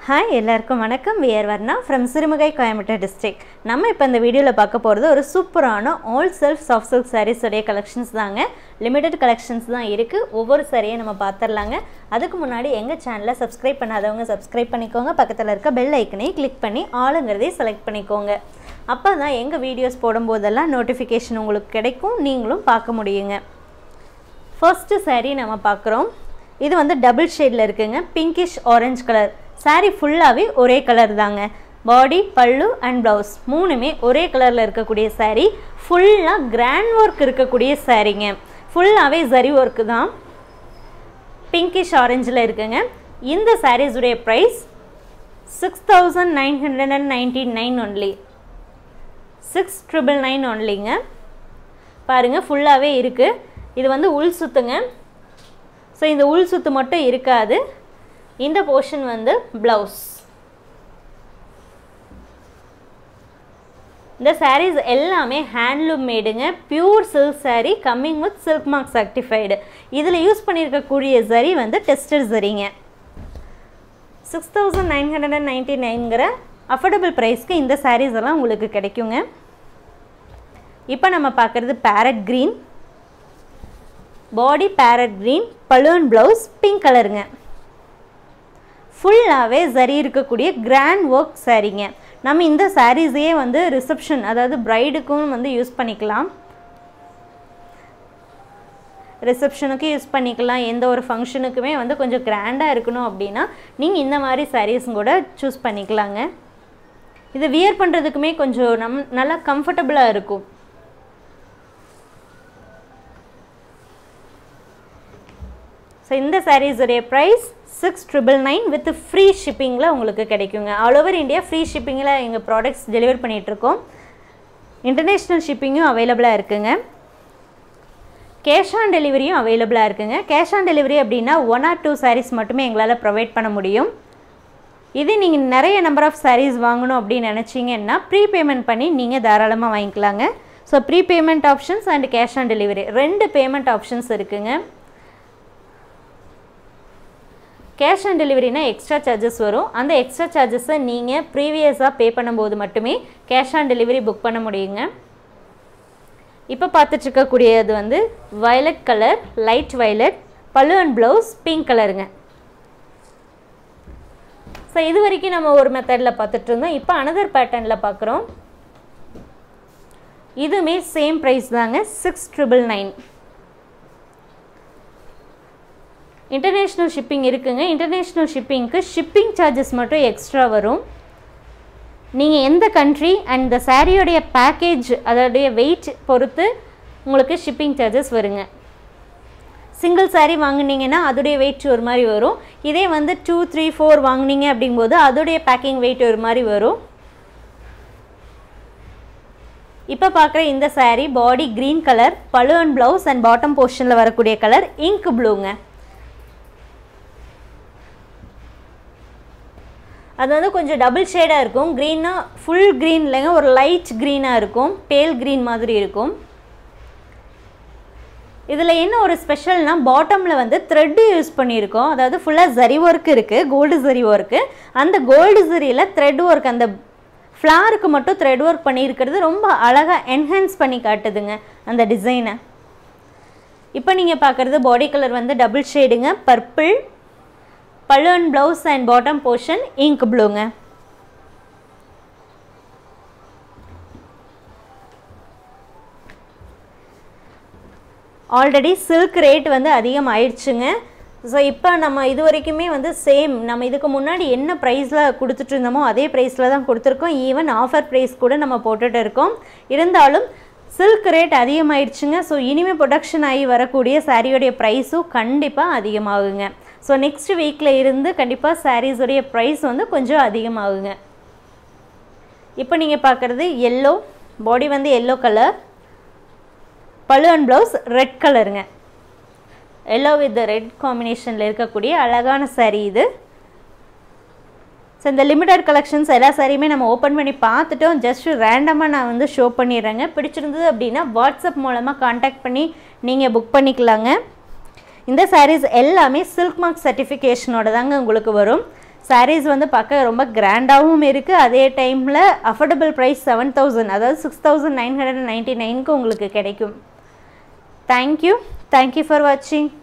hi எல்லாருக்கும் வணக்கம் we're Varna from Sirumugai Coimbatore district நம்ம இப்போ இந்த வீடியோவில் பார்க்க போகிறது ஒரு சூப்பரான all self soft silk sarees உடைய கலெக்ஷன்ஸ் தாங்க லிமிடெட் கலெக்ஷன்ஸ் தான் இருக்குது ஒவ்வொரு சாரியை நம்ம பார்த்துடலாங்க அதுக்கு முன்னாடி எங்கள் சேனலை சப்ஸ்கிரைப் பண்ணாதவங்க சப்ஸ்கிரைப் பண்ணிக்கோங்க பக்கத்தில் இருக்க பெல் ஐக்கனையும் கிளிக் பண்ணி ஆளுங்கிறதையும் செலக்ட் பண்ணிக்கோங்க அப்போ தான் எங்கள் வீடியோஸ் போடும்போதெல்லாம் நோட்டிஃபிகேஷன் உங்களுக்கு கிடைக்கும் நீங்களும் பார்க்க முடியுங்க ஃபர்ஸ்ட்டு saree நம்ம பார்க்குறோம் இது வந்து டபுள் ஷேடில் இருக்குங்க பிங்கிஷ் ஆரஞ்சு கலர் saree ஃபுல்லாகவே ஒரே கலர் தாங்க பாடி பல்லு அண்ட் ப்ளவுஸ் மூணுமே ஒரே கலரில் இருக்கக்கூடிய saree ஃபுல்லாக கிராண்ட் ஒர்க் இருக்கக்கூடிய சாரீங்க ஃபுல்லாகவே ஜரி ஒர்க்கு தான் பிங்கிஷ் ஆரஞ்சில் இருக்குங்க இந்த சாரீஸுடைய price six thousand nine hundred and ninety nine only six triple nine ஒன்லிங்க பாருங்கள் ஃபுல்லாகவே இருக்குது இது வந்து உள் சுத்துங்க ஸோ இந்த உள் சுத்து மட்டும் இருக்காது இந்த போர்ஷன் வந்து ப்ளவுஸ் இந்த sarees எல்லாமே ஹேண்ட்லூம் மேடுங்க pure silk saree coming with silk mark certified இதில் யூஸ் பண்ணியிருக்கக்கூடிய சரி வந்து டெஸ்டட் சரிங்க six thousand nine hundred and ninety நைன்கிற அஃபோர்டபுள் ப்ரைஸ்க்கு இந்த sarees எல்லாம் உங்களுக்கு கிடைக்குங்க இப்போ நம்ம பார்க்குறது parrot green body parrot green பலூன் ப்ளவுஸ் பிங்க் கலருங்க ஃபுல்லாகவே சரி இருக்கக்கூடிய கிராண்ட் ஒர்க் சாரீங்க நம்ம இந்த சாரீஸையே வந்து ரிசப்ஷன் அதாவது ப்ரைடுக்கும் வந்து யூஸ் பண்ணிக்கலாம் ரிசப்ஷனுக்கு யூஸ் பண்ணிக்கலாம் எந்த ஒரு ஃபங்க்ஷனுக்குமே வந்து கொஞ்சம் கிராண்டாக இருக்கணும் அப்படின்னா நீங்கள் இந்த மாதிரி சாரீஸ் கூட சூஸ் பண்ணிக்கலாங்க இது வியர் பண்ணுறதுக்குமே கொஞ்சம் நம் நல்லா கம்ஃபர்டபுளாக இருக்கும் ஸோ இந்த சாரீஸுடைய price six triple nine with free ஷிப்பிங்கில் உங்களுக்கு கிடைக்குங்க ஆல் ஓவர் இந்தியா ஃப்ரீ ஷிப்பிங்கில் எங்கள் ப்ராடக்ட்ஸ் டெலிவர் பண்ணிகிட்ருக்கோம் இன்டர்நேஷ்னல் ஷிப்பிங்கும் அவைலபிளாக இருக்குங்க கேஷ் ஆன் டெலிவரியும் அவைலபிளாக இருக்குங்க கேஷ் ஆன் டெலிவரி அப்படின்னா ஒன் ஆர் டூ சாரீஸ் மட்டுமே எங்களால் ப்ரொவைட் பண்ண முடியும் இது நீங்கள் நிறைய நம்பர் ஆஃப் சாரீஸ் வாங்கணும் அப்படின்னு நினச்சிங்கன்னா ப்ரீ பேமெண்ட் பண்ணி நீங்கள் தாராளமாக வாங்கிக்கலாங்க so pre payment options and cash on delivery ரெண்டு பேமெண்ட் ஆப்ஷன்ஸ் இருக்குங்க கேஷ் ஆன் டெலிவரினா எக்ஸ்ட்ரா சார்ஜஸ் வரும் அந்த எக்ஸ்ட்ரா சார்ஜஸை நீங்கள் ப்ரீவியஸாக பே பண்ணும்போது மட்டுமே கேஷ் ஆன் டெலிவரி புக் பண்ண முடியுங்க இப்போ பார்த்துட்ருக்கக்கூடியது வந்து violet colour light violet pallu and blouse pink கலருங்க ஸோ இது வரைக்கும் நம்ம ஒரு மெத்தடில் பார்த்துட்டு இருந்தோம் இப்போ அனதர் பேட்டர்னில் பார்க்குறோம் இதுவுமே சேம் ப்ரைஸ் தாங்க six triple nine international shipping இருக்குங்க இன்டர்நேஷ்னல் ஷிப்பிங்க்கு ஷிப்பிங் சார்ஜஸ் மட்டும் எக்ஸ்ட்ரா வரும் நீங்கள் எந்த கண்ட்ரி அண்ட் இந்த சாரியோடைய பேக்கேஜ் அதோடைய வெயிட் பொறுத்து உங்களுக்கு ஷிப்பிங் சார்ஜஸ் வருங்க சிங்கிள் சாரீ வாங்கினீங்கன்னா அதோடைய வெயிட் ஒரு மாதிரி வரும் இதே வந்து டூ த்ரீ ஃபோர் வாங்கினீங்க அப்படிங்கும்போது அதோடைய பேக்கிங் வெயிட் ஒரு மாதிரி வரும் இப்போ பார்க்குற இந்த saree body green colour pallu and blouse and bottom போர்ஷனில் வரக்கூடிய கலர் இங்க் ப்ளூங்க அது வந்து கொஞ்சம் டபுள் ஷேடாக இருக்கும் க்ரீனா ஃபுல் க்ரீன் இல்லைங்க ஒரு லைட் க்ரீனாக இருக்கும் பேல் க்ரீன் மாதிரி இருக்கும் இதில் என்ன ஒரு ஸ்பெஷல்னால் பாட்டமில் வந்து த்ரெட்டு யூஸ் பண்ணியிருக்கோம் அதாவது ஃபுல்லாக ஜரி ஒர்க் இருக்குது கோல்டு ஜரி ஒர்க்கு அந்த கோல்டு ஜரியில் த்ரெட் ஒர்க் அந்த ஃப்ளாருக்கு மட்டும் த்ரெட் ஒர்க் பண்ணியிருக்கிறது ரொம்ப அழகாக என்ஹான்ஸ் பண்ணி காட்டுதுங்க அந்த டிசைனை இப்போ நீங்கள் பார்க்குறது பாடி கலர் வந்து டபுள் ஷேடுங்க purple pallu and blouse and bottom portion ink ப்ளூங்க ஆல்ரெடி சில்க் ரேட் வந்து அதிகம் ஆயிடுச்சுங்க ஸோ இப்போ நம்ம இது வரைக்குமே வந்து சேம் நம்ம இதுக்கு முன்னாடி என்ன ப்ரைஸில் கொடுத்துட்டு இருந்தோமோ அதே ப்ரைஸில் தான் கொடுத்துருக்கோம் ஈவன் ஆஃபர் ப்ரைஸ் கூட நம்ம போட்டுட்டு இருக்கோம் இருந்தாலும் சில்க் ரேட் அதிகமாயிடுச்சுங்க ஸோ இனிமேல் ப்ரொடக்ஷன் ஆகி வரக்கூடிய சாரியோடைய ப்ரைஸும் கண்டிப்பாக அதிகமாகுங்க ஸோ நெக்ஸ்ட் வீக்கில் இருந்து கண்டிப்பாக சாரீஸுடைய ப்ரைஸ் வந்து கொஞ்சம் அதிகமாகுங்க இப்போ நீங்கள் பார்க்குறது எல்லோ பாடி வந்து yellow colour pallu and blouse red கலருங்க எல்லோ வித் ரெட் காம்பினேஷனில் இருக்கக்கூடிய அழகான சாரீ இது ஸோ இந்த லிமிடெட் கலெக்ஷன்ஸ் எல்லா சாரியுமே நம்ம ஓப்பன் பண்ணி பார்த்துட்டோம் ஜஸ்ட் ரேண்டமாக நான் வந்து ஷோ பண்ணிடுறேங்க பிடிச்சிருந்தது அப்படின்னா வாட்ஸ்அப் மூலமாக காண்டாக்ட் பண்ணி நீங்கள் புக் பண்ணிக்கலாங்க இந்த sarees எல்லாமே சில்க் மார்க் சர்டிஃபிகேஷனோட தாங்க உங்களுக்கு வரும் sarees வந்து பார்க்க ரொம்ப கிராண்டாகவும் இருக்குது அதே டைமில் அஃபோர்டபுள் ப்ரைஸ் செவன் தௌசண்ட் அதாவது six thousand nine hundred ninety நைனுக்கு உங்களுக்கு கிடைக்கும் தேங்க்யூ தேங்க்யூ ஃபார் வாட்சிங்